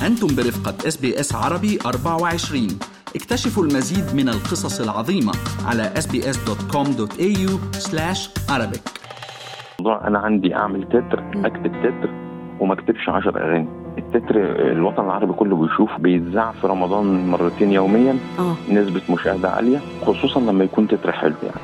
أنتم برفقة اس بي اس عربي 24 اكتشفوا المزيد من القصص العظيمة على sbs.com.au arabic موضوع انا عندي اعمل تتر اكتب تتر وما اكتبش 10 اغاني التتر الوطن العربي كله بيشوف بيتذاع في رمضان مرتين يوميا اه نسبة مشاهدة عالية خصوصا لما يكون تتر حلو يعني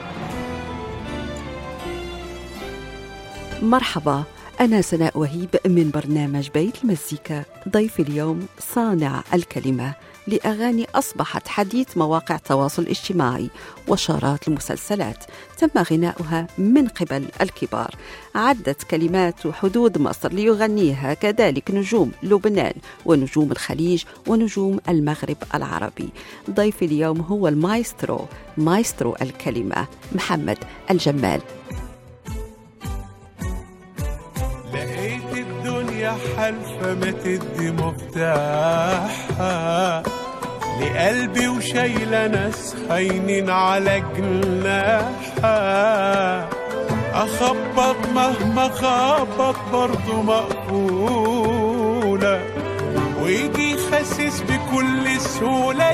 مرحبا أنا سناء وهيب من برنامج بيت المزيكا ضيف اليوم صانع الكلمة لأغاني أصبحت حديث مواقع التواصل الاجتماعي وشارات المسلسلات تم غناؤها من قبل الكبار عدت كلمات حدود مصر ليغنيها كذلك نجوم لبنان ونجوم الخليج ونجوم المغرب العربي ضيف اليوم هو المايسترو مايسترو الكلمة محمد الجمال لقيت الدنيا حلفة ما تدي مفتاحها لقلبي وشايلة ناس خاينين على جناحها أخبط مهما خبط برضه مقبولة ويجي يخسس بكل سهولة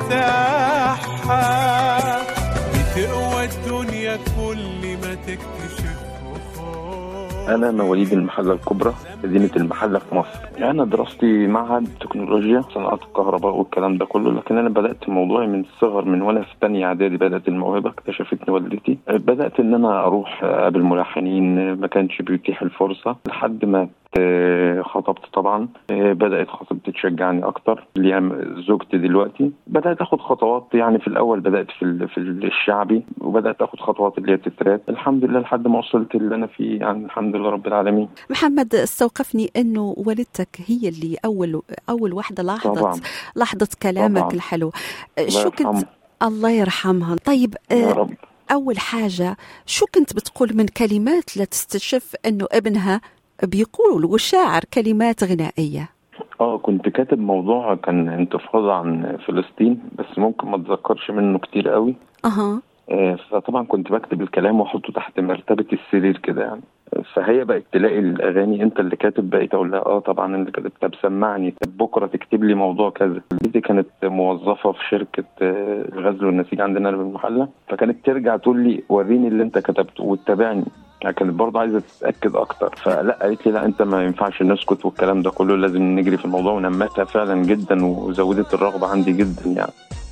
يفتحها بتقوى الدنيا كل ما تكتشف وفوق انا مواليد المحلة الكبرى مدينة المحلة في مصر انا دراستي معهد تكنولوجيا صناعة الكهرباء والكلام ده كله لكن انا بدأت موضوعي من الصغر من وانا في تانية اعدادي بدأت الموهبة اكتشفتني والدتي بدأت ان انا اروح اقابل ملحنين ما كانش بيتيح الفرصة لحد ما آه، خطبت طبعا آه، بدأت خطيبتي تشجعني أكتر اللي هي زوجتي دلوقتي بدأت أخد خطوات يعني في الأول بدأت في ال- في الشعبي وبدأت أخد خطوات اللي هي التترات الحمد لله لحد ما وصلت اللي أنا فيه يعني الحمد لله رب العالمين محمد استوقفني انه والدتك هي اللي اول اول واحده طبعا لاحظت لاحظت كلامك طبعاً. الحلو الله شو كنت يرحمه. الله يرحمها طيب يا آه، رب اول حاجه شو كنت بتقول من كلمات لتستشف انه ابنها بيقول وشاعر كلمات غنائيه اه كنت كاتب موضوع كان انتفاضة عن فلسطين بس ممكن ما اتذكرش منه كتير قوي اها آه، فطبعا كنت بكتب الكلام واحطه تحت مرتبة السرير كده يعني فهي بقت تلاقي الاغاني انت اللي كاتب بقيت اقول لها اه طبعا اللي كاتب طب سمعني طب بكره تكتب لي موضوع كذا والدتي كانت موظفه في شركه آه، الغزل والنسيج عندنا بالمحله فكانت ترجع تقول لي وريني اللي انت كتبته واتبعني يعني كانت برضه عايزه تتاكد اكتر فلا قالت لي لا انت ما ينفعش نسكت والكلام ده كله لازم نجري في الموضوع ونمتها فعلا جدا وزودت الرغبه عندي جدا يعني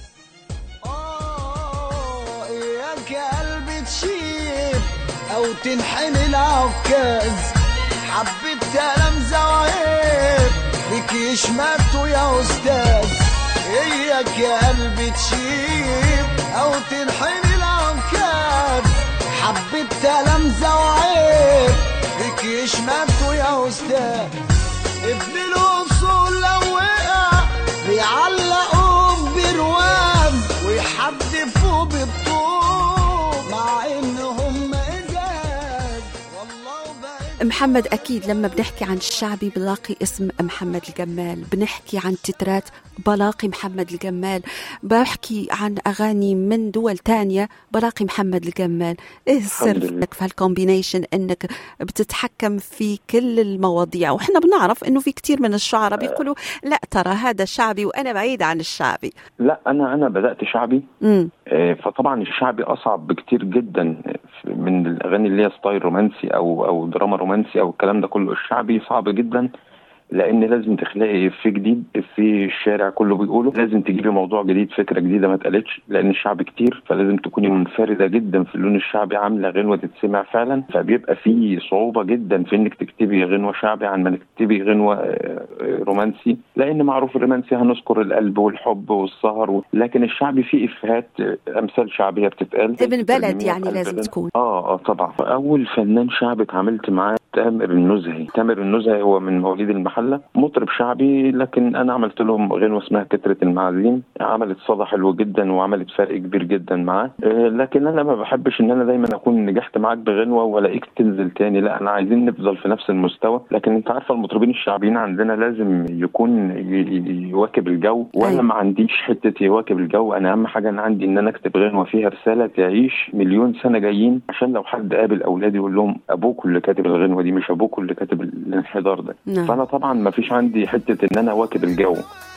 آه، إياك يا قلبي تشيب أو تنحني العكاز حبيت كلام زواهب بك يشمتوا يا أستاذ إياك يا قلبي تشيب أو تنحني العكاز حبيت كلام زواهب بك يشمتوا يا أستاذ ابن الأصول لو وقع بيعلقوا بروان ويحدفوا بالطوب مع انهم ازاز والله وبعد محمد اكيد لما بنحكي عن الشعبي بلاقي اسم محمد الجمال بنحكي عن تترات بلاقي محمد الجمال بحكي عن اغاني من دول تانية بلاقي محمد الجمال ايه السر الحمد لله. في هالكومبينيشن انك بتتحكم في كل المواضيع واحنا بنعرف انه في كتير من الشعراء بيقولوا لا ترى هذا شعبي وانا بعيد عن الشعبي لا انا انا بدات شعبي امم آه، فطبعا الشعبي اصعب بكتير جدا من الاغاني اللي هي ستايل رومانسي او او دراما رومانسي او الكلام ده كله الشعبي صعب جدا لان لازم تخلقي في جديد في الشارع كله بيقوله لازم تجيبي موضوع جديد فكره جديده ما اتقالتش لان الشعب كتير فلازم تكوني منفرده جدا في اللون الشعبي عامله غنوه تتسمع فعلا فبيبقى في صعوبه جدا في انك تكتبي غنوه شعبي عن ما تكتبي غنوه آه، آه، رومانسي لان معروف الرومانسي هنذكر القلب والحب والسهر و... لكن الشعبي فيه افيهات آه، امثال شعبيه بتتقال ابن بلد ترجميها يعني في لازم البلد. تكون. اه اه طبعا اول فنان شعبي اتعاملت معاه تامر النزهي تامر النزهي هو من مواليد المحله مطرب شعبي لكن انا عملت لهم غنوه اسمها كتره المعازيم عملت صدى حلو جدا وعملت فرق كبير جدا معاه آه، لكن انا ما بحبش ان انا دايما اكون نجحت معاك بغنوه والاقيك تنزل تاني لا انا عايزين نفضل في نفس المستوى لكن انت عارفه المطربين الشعبيين عندنا لازم يكون ي- ي- يواكب الجو وانا أيوة. ما عنديش حته يواكب الجو انا اهم حاجه انا عندي ان انا اكتب غنوه فيها رساله تعيش مليون سنه جايين عشان لو حد قابل اولادي يقول لهم ابوكوا اللي كاتب الغنوه الدراما دي مش ابوكوا اللي كاتب الانحدار ده نعم. فانا طبعا ما فيش عندي حته ان انا واكب الجو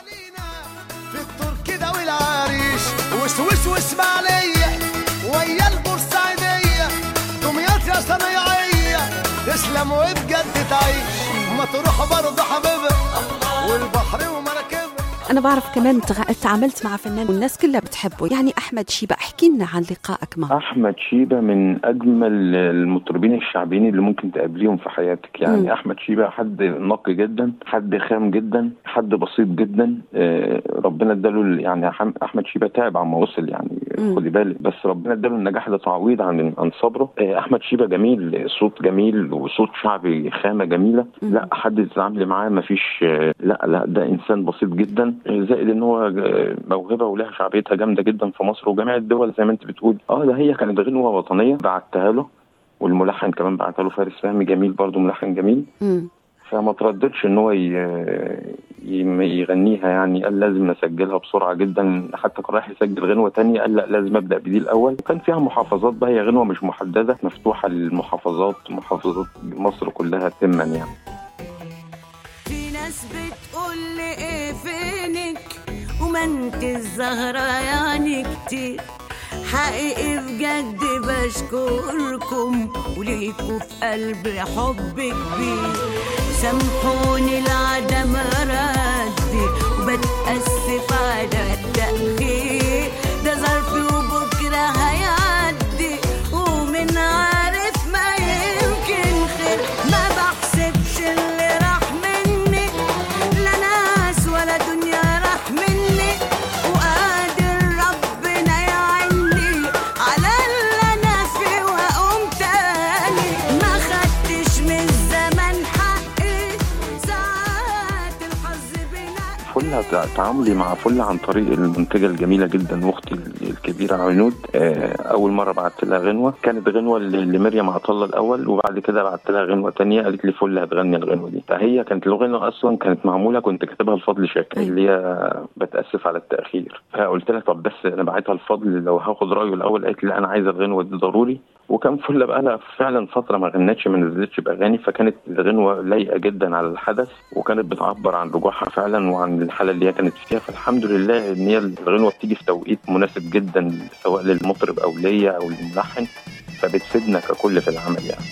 في الطور كده والعريش وسوس واسماعيلية ويا البورسعيدية دمياط يا صنايعية تسلم وبجد تعيش ما تروح برضه حبيبها والبحر ومراكبها أنا بعرف كمان تغ- تعاملت مع فنان والناس كلها بتحبه يعني أحمد شيبة احكي لنا عن لقائك معه احمد شيبه من اجمل المطربين الشعبيين اللي ممكن تقابليهم في حياتك يعني مم. احمد شيبه حد نقي جدا حد خام جدا حد بسيط جدا آه، ربنا اداله ال- يعني أح- احمد شيبه تعب عما وصل يعني مم. خدي بالك بس ربنا اداله النجاح ده تعويض عن عن صبره آه، احمد شيبه جميل صوت جميل وصوت شعبي خامه جميله مم. لا حد تتعاملي معاه ما فيش لا لا ده انسان بسيط جدا آه، زائد ان هو آه، موهبه ولها شعبيتها جامده جدا في مصر وجميع الدول زي ما انت بتقول اه ده هي كانت غنوه وطنيه بعتها له والملحن كمان بعتها له فارس فهمي جميل برضه ملحن جميل مم. فما ترددش ان هو ي- يم- يغنيها يعني قال لازم اسجلها بسرعه جدا حتى كان رايح يسجل غنوه تانية قال لا لازم ابدا بدي الاول وكان فيها محافظات بقى هي غنوه مش محدده مفتوحه للمحافظات محافظات مصر كلها تما يعني في ناس بتقول لي ايه فينك وما انت الزهرة يعني كتير حقيقي بجد بشكركم وليكوا في قلبي حب كبير سامحوني العدم ردي وبتأسف على التأخير ده ظرفي وبكرة هيعدي ومن عارف ما يمكن خير ما بحسبش اللي راح مني لا ناس ولا دنيا راح مني وقادر ربنا يعني على اللي انا فيه واقوم تاني ما خدتش من الزمن حقي ساعات الحظ بينقي فل تعاملي مع فل عن طريق المنتجه الجميله جدا واختي الكبيره عنود آه، اول مره بعت لها غنوه كانت غنوه ل- لمريم عطله الاول وبعد كده بعت لها غنوه تانية قالت لي فل هتغني الغنوه دي فهي كانت الغنوه اصلا كانت معموله كنت كاتبها لفضل شاكر أيوة. اللي هي بتاسف على التاخير فقلت لها طب بس انا بعتها لفضل لو هاخد رايه الاول قالت لي لا انا عايزه الغنوه دي ضروري وكان فل بقى لها فعلا فتره ما غنتش ما نزلتش باغاني فكانت الغنوه لايقه جدا على الحدث وكانت بتعبر عن رجوعها فعلا وعن الحاله اللي هي كانت فيها فالحمد لله ان هي الغنوه بتيجي في توقيت مناسب جدا سواء للمطرب او ليا او للملحن فبتفيدنا ككل في العمل يعني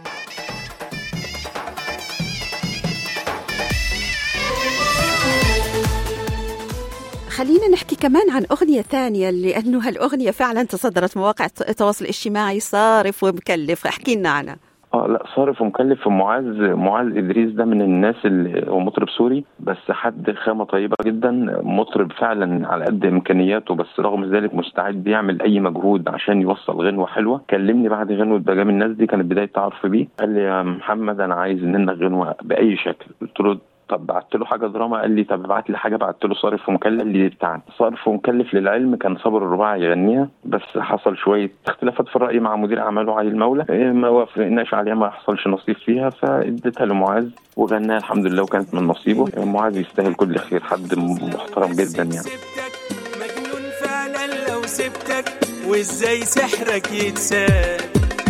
خلينا نحكي كمان عن أغنية ثانية لأنه هالأغنية فعلا تصدرت مواقع التواصل الاجتماعي صارف ومكلف احكي لنا عنها اه لا صارف ومكلف معاذ معاذ ادريس ده من الناس اللي هو مطرب سوري بس حد خامه طيبه جدا مطرب فعلا على قد امكانياته بس رغم ذلك مستعد يعمل اي مجهود عشان يوصل غنوه حلوه كلمني بعد غنوه بجام الناس دي كانت بدايه تعرف بيه قال لي يا محمد انا عايز منك غنوه باي شكل قلت له طب بعت له حاجه دراما قال لي طب ابعت لي حاجه بعت له صارف ومكلف قال لي بتاعنا صارف ومكلف للعلم كان صابر الرباعي يغنيها بس حصل شويه اختلافات في الراي مع مدير اعماله علي المولى إيه ما وافقناش عليها ما حصلش نصيب فيها فاديتها لمعاذ وغناها الحمد لله وكانت من نصيبه إيه معاذ يستاهل كل خير حد محترم جدا يعني سبتك مجنون فعلا لو سبتك وازاي سحرك يتساب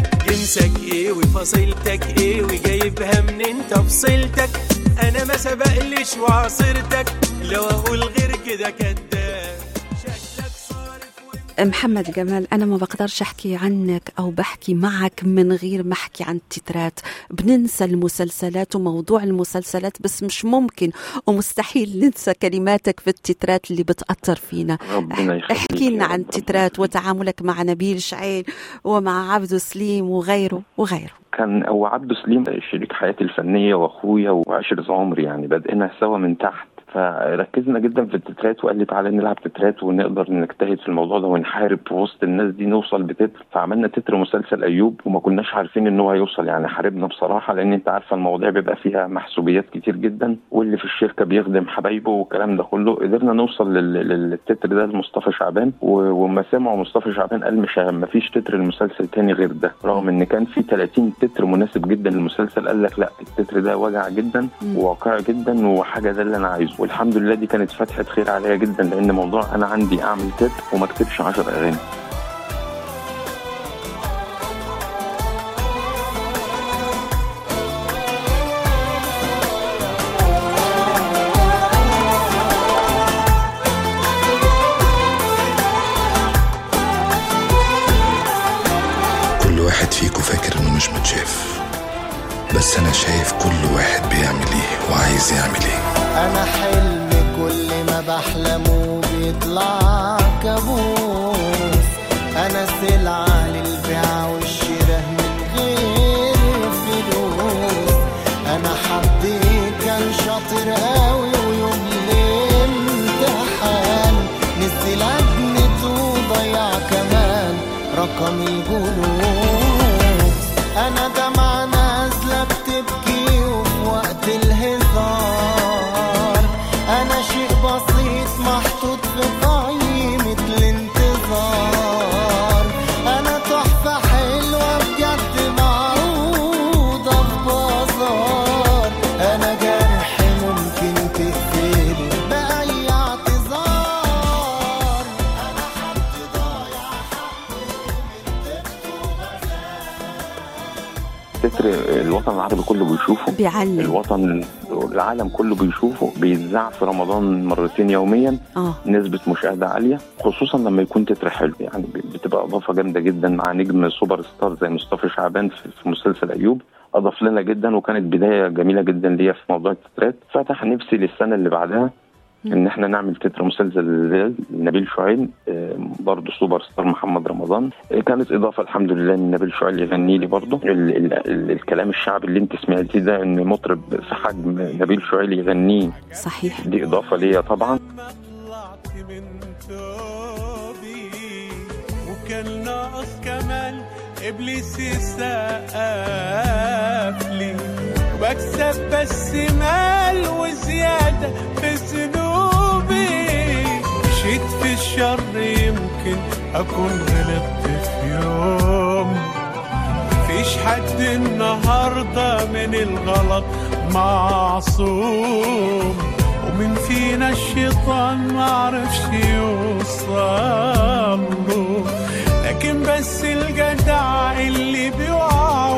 جنسك ايه وفصيلتك ايه وجايبها منين تفصيلتك انا ما سبقلش وعصرتك لو اقول غير كده كداب شكلك صارف وانت محمد جمال أنا ما بقدرش أحكي عنك أو بحكي معك من غير ما أحكي عن التترات بننسى المسلسلات وموضوع المسلسلات بس مش ممكن ومستحيل ننسى كلماتك في التترات اللي بتأثر فينا ربنا يخليك احكي لنا يا عن رب. التترات وتعاملك مع نبيل شعيل ومع عبدو سليم وغيره وغيره كان هو عبده سليم شريك حياتي الفنيه واخويا وعشره عمري يعني بدأنا سوا من تحت فركزنا جدا في التترات وقال لي تعالى نلعب تترات ونقدر نجتهد في الموضوع ده ونحارب في وسط الناس دي نوصل بتتر فعملنا تتر مسلسل ايوب وما كناش عارفين ان هو هيوصل يعني حاربنا بصراحه لان انت عارفه المواضيع بيبقى فيها محسوبيات كتير جدا واللي في الشركه بيخدم حبايبه والكلام ده كله قدرنا نوصل لل- للتتر ده لمصطفى شعبان و- وما سمعوا مصطفى شعبان قال مش ما فيش تتر المسلسل تاني غير ده رغم ان كان في 30 تتر مناسب جدا للمسلسل قال لك لا التتر ده وجع جدا وواقعي جدا وحاجه ده اللي انا عايزه والحمد لله دي كانت فتحه خير عليا جدا لان موضوع انا عندي اعمل تتر وما اكتبش 10 اغاني انا حلم كل ما بحلمه بيطلع كابوس انا سلعة للبيع والشراء من غير فلوس انا حد كان شاطر قوي ويوم الامتحان نسي لجنته وضيع كمان رقم الجلوس انا دمعة نازلة بتبكي وفي وقت الهزار انا شيء بسيط محطوط في قائمة الانتظار انا تحفة حلوة بجد معروضة في بازار انا جرح ممكن تقتله بأي اعتذار انا حد ضايع تتر الوطن العربي كله بيشوفه بيعلم الوطن العالم كله بيشوفه بيتذاع في رمضان مرتين يوميا اه نسبة مشاهدة عالية خصوصا لما يكون تتر حلو يعني بتبقى إضافة جامدة جدا مع نجم سوبر ستار زي مصطفى شعبان في في مسلسل أيوب أضاف لنا جدا وكانت بداية جميلة جدا ليا في موضوع التترات فتح نفسي للسنة اللي بعدها ان احنا نعمل تتر مسلسل نبيل شعيب آه، برضه سوبر ستار محمد رمضان آه، كانت اضافه الحمد لله ان نبيل شعيب يغني لي برضه ال ال ال الكلام الشعبي اللي انت سمعتيه ده ان مطرب في حجم نبيل شعيب يغنيه صحيح دي اضافه ليا طبعا ما طلعت من توبي وكان ناقص كمان ابليس يسقف لي بكسب بس مال وزياده في ذنوبي مشيت في الشر يمكن اكون غلطت في يوم مفيش حد النهارده من الغلط معصوم ومن فينا الشيطان معرفش يوصل له لكن بس الجدع اللي بيقع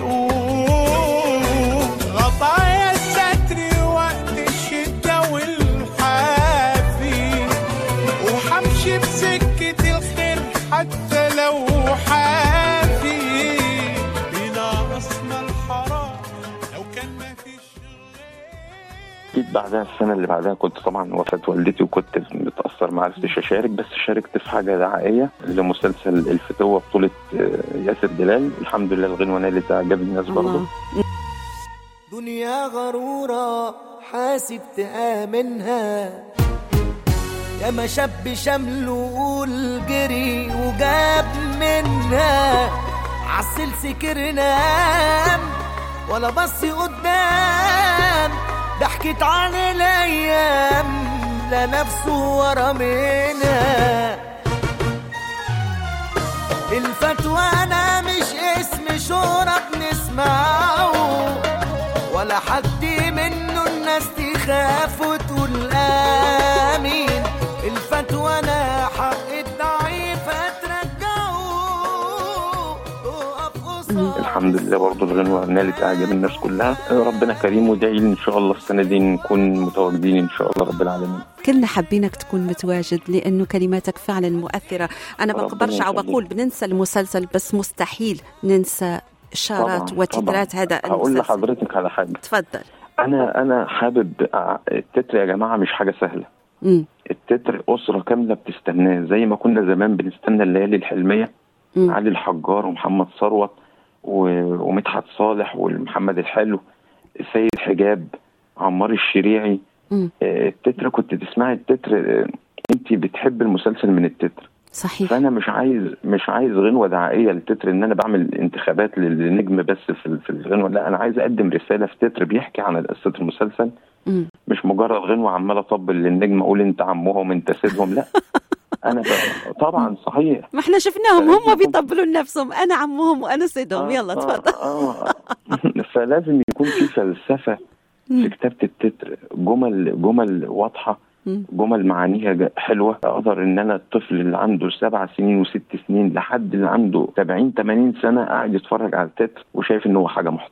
ويقوم غطايا الستر وقت الشدة والحافي وحمشي بسكة الخير حتى لو حافي بناقصنا الحرام لو كان مفيش اكيد بعدها السنه اللي بعدها كنت طبعا وفاه والدتي وكنت متاثر ما عرفتش اشارك بس شاركت في حاجه دعائيه لمسلسل الفتوه بطوله آه، ياسر جلال الحمد لله الغنوه نالت اعجاب الناس برضه الله دنيا غرورة حاسب تآمنها يا ما شاب شمله قول جري وجاب منها عسل سكر نام ولا بص قدام ضحكت عن الايام لا نفسه ورا منها الفتوى انا مش اسم شهرة بنسمعه ولا حد منه الناس تخاف وتقول امين الفتوى انا حق الضعيف اترجعه اقف قصاد الحمد لله برضه الغنوه نالت اعجاب الناس كلها آه، ربنا كريم وداعي ان شاء الله السنه دي نكون متواجدين ان شاء الله رب العالمين كلنا حابينك تكون متواجد لانه كلماتك فعلا مؤثره انا ربنا برجع يخليك. وبقول بننسى المسلسل بس مستحيل ننسى اشارات طبعاً، وتترات طبعاً. هذا هقول المسلسل لحضرتك على حاجه تفضل انا انا حابب أع- التتر يا جماعه مش حاجه سهله مم. التتر اسره كامله بتستناه زي ما كنا زمان بنستنى الليالي الحلميه مم. علي الحجار ومحمد ثروت و- ومدحت صالح والمحمد الحلو سيد حجاب عمار الشريعي مم. آه، التتر كنت تسمعي التتر انت بتحب المسلسل من التتر صحيح فانا مش عايز مش عايز غنوه دعائيه للتتر ان انا بعمل انتخابات للنجم بس في ال- في الغنوه لا انا عايز اقدم رساله في تتر بيحكي عن قصه المسلسل مم. مش مجرد غنوه عمال اطبل للنجم اقول انت عمهم انت سيدهم لا انا ب- طبعا صحيح ما احنا شفناهم هم فلازم- بيطبلوا لنفسهم انا عمهم وانا سيدهم يلا تفضل آه آه فلازم يكون في فلسفه في كتابه التتر جمل جمل واضحه مم. جمل معانيها ج- حلوه اقدر ان انا الطفل اللي عنده سبع سنين وست سنين لحد اللي عنده 70 80 سنه قاعد يتفرج على التتر وشايف ان هو حاجه محترمه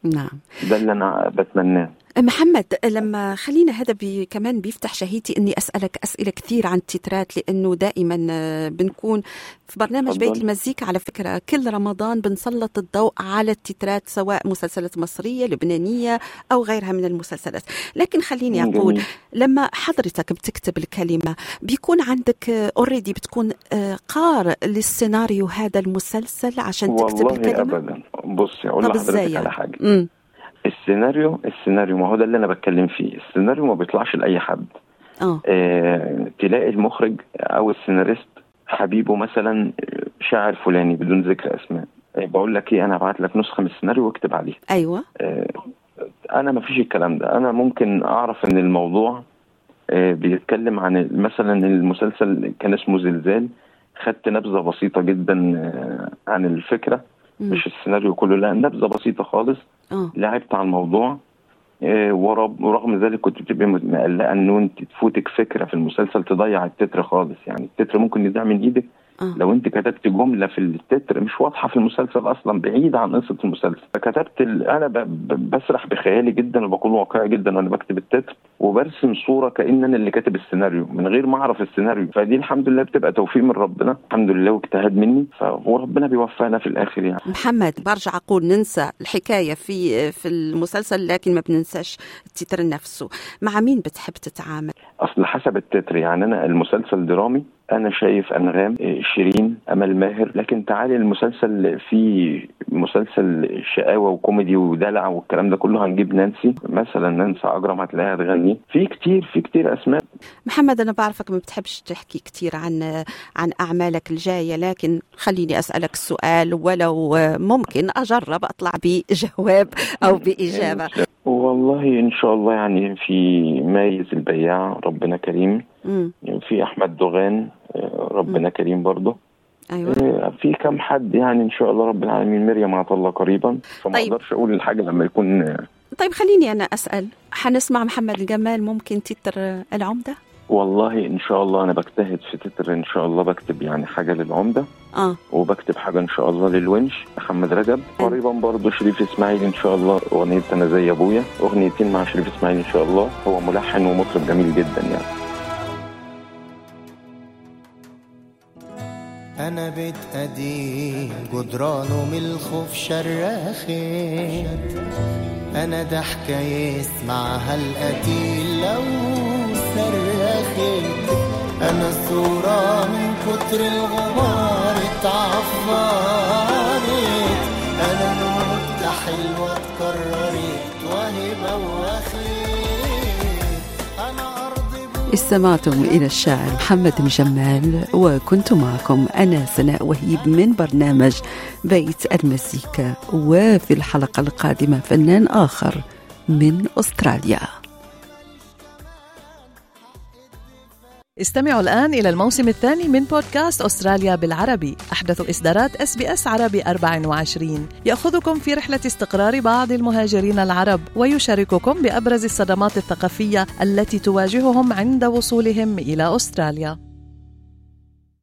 نعم ده اللي انا بتمناه محمد لما خلينا هذا بي كمان بيفتح شهيتي اني اسالك اسئله كثير عن التترات لانه دائما آه، بنكون في برنامج تفضل. بيت المزيكا على فكره كل رمضان بنسلط الضوء على التترات سواء مسلسلات مصريه لبنانيه او غيرها من المسلسلات لكن خليني جميل. اقول لما حضرتك بتكتب الكلمه بيكون عندك اوريدي بتكون آه، قارئ للسيناريو هذا المسلسل عشان تكتب والله الكلمه ابدا بصي اقول طب ازاي لحضرتك على حاجه امم السيناريو السيناريو ما هو ده اللي انا بتكلم فيه السيناريو ما بيطلعش لاي حد اه آه تلاقي المخرج او السيناريست حبيبه مثلا شاعر فلاني بدون ذكر اسماء آه بقول لك ايه انا ابعت لك نسخه من السيناريو واكتب عليها ايوه آه انا ما فيش الكلام ده انا ممكن اعرف ان الموضوع آه بيتكلم عن مثلا المسلسل كان اسمه زلزال خدت نبذه بسيطه جدا آه عن الفكره مم. مش السيناريو كله لا نبذه بسيطه خالص اه لعبت على الموضوع آه، ورغم ورغم ذلك كنت بتبقى مقلقه انه انت تفوتك فكره في المسلسل تضيع التتر خالص يعني التتر ممكن يضيع من ايدك اه لو انت كتبت جمله في التتر مش واضحه في المسلسل اصلا بعيده عن قصه المسلسل فكتبت ال... انا ب... ب... بسرح بخيالي جدا وبكون واقعي جدا وانا بكتب التتر وبرسم صوره كان انا اللي كاتب السيناريو من غير ما اعرف السيناريو فدي الحمد لله بتبقى توفيق من ربنا الحمد لله واجتهاد مني ف... وربنا بيوفقنا في الاخر يعني محمد برجع اقول ننسى الحكايه في في المسلسل لكن ما بننساش التتر نفسه مع مين بتحب تتعامل اصل حسب التتر يعني انا المسلسل درامي انا شايف انغام إيه، شيرين امل ماهر لكن تعالي المسلسل فيه مسلسل شقاوه وكوميدي ودلع والكلام ده كله هنجيب نانسي مثلا نانسي اجرم هتلاقيها تغني في كتير في كتير اسماء محمد انا بعرفك ما بتحبش تحكي كثير عن عن اعمالك الجايه لكن خليني اسالك السؤال ولو ممكن اجرب اطلع بجواب او باجابه والله ان شاء الله يعني في مايز البياع ربنا كريم امم في احمد دوغان آه، ربنا كريم برضه ايوه آه، في كم حد يعني ان شاء الله رب العالمين مريم عطا الله قريبا فما طيب. اقدرش اقول الحاجه لما يكون آه، طيب خليني انا اسال حنسمع محمد الجمال ممكن تتر العمده والله ان شاء الله انا بجتهد في تتر ان شاء الله بكتب يعني حاجه للعمده اه وبكتب حاجه ان شاء الله للونش محمد رجب قريبا برضه شريف اسماعيل ان شاء الله اغنيه انا زي ابويا اغنيتين مع شريف اسماعيل ان شاء الله هو ملحن ومطرب جميل جدا يعني أنا بيت قديم جدرانه من الخوف شراخي أنا ضحكة يسمعها القتيل لو صرخت أنا صورة من كتر الغبار اتعفرت أنا نكتة حلوة اتكررت وهي بوخت أنا أرض بو استمعتم إلى الشاعر محمد مجمال وكنت معكم أنا سناء وهيب من برنامج بيت المزيكا وفي الحلقة القادمة فنان آخر من أستراليا استمعوا الآن إلى الموسم الثاني من بودكاست أستراليا بالعربي أحدث إصدارات اس بي اس عربي 24 يأخذكم في رحلة استقرار بعض المهاجرين العرب ويشارككم بأبرز الصدمات الثقافية التي تواجههم عند وصولهم إلى أستراليا